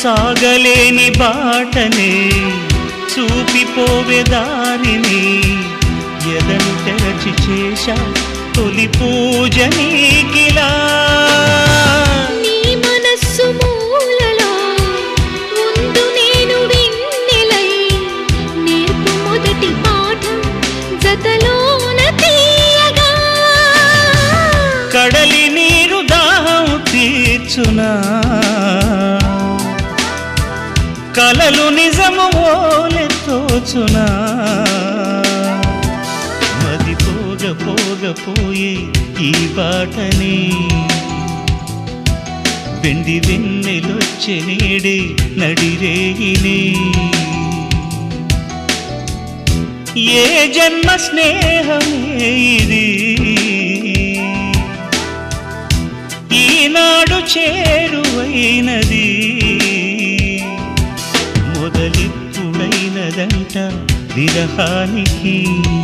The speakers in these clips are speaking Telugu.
సాగలేని బాటనే చూపిపోవే దారిని ఎదను తెరచి చేశా తొలి పూజ నీకిలా నీ మనస్సు మూలలో ముందు నేను వెన్నెలై నేర్పు మొదటి పాఠం జతలోన తీయగా కడలి నీరు దాహం తీర్చునా కలలు నిజము ఓలె తోచునా మది పోగ పోగ పోయే ఈ బాటని వెండి వెన్నెలొచ్చే నేడే నడిరేగిని ఏ జన్మ స్నేహమే ఇది ఈనాడు చేరువైనది మొదలిప్పుడైనదంట విరహానికి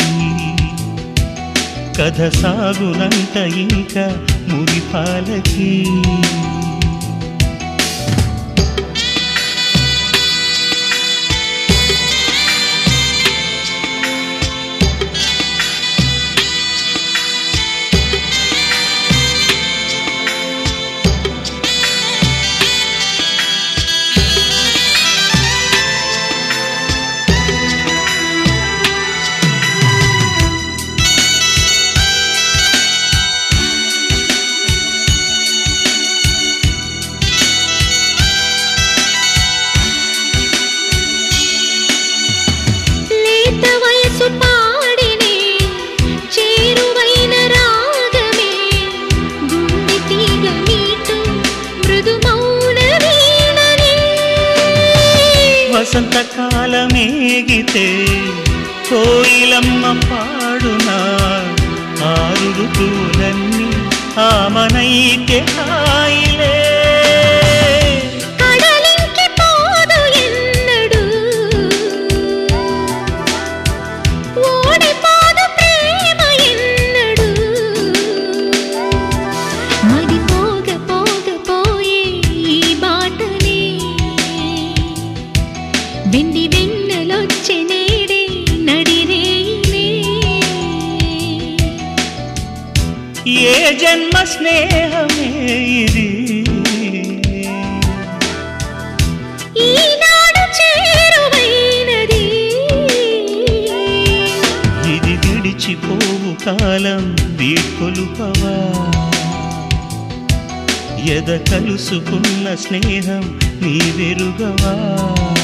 కథ సాగునంట ఇంకా మురిపాలకి లేత వయసు పాడినే చేరువైన రాగమే గుండె తీగ మీటు మృదు మౌన వీణనే వసంతకాలమేగితే కోయిలమ్మ పాడునా ఆరు ఋతువులన్నీ ఆమనైతే హాయిలే కడలింకి పోదు ఎన్నడు ఓడిపోదు ప్రేమ ఎన్నడు మది పోగ పోగ పోయే ఈ బాటనే వెండి వెన్నెలొచ్చే నేడే నడిరేనే ఏ జన్మ స్నేహమే ఇది ఈనాడు చేరువైనది ఇది విడిచిపోవు కాలం వీడ్కొలుపవా ఎద కలుసుకున్న స్నేహం నీ వెరుగవా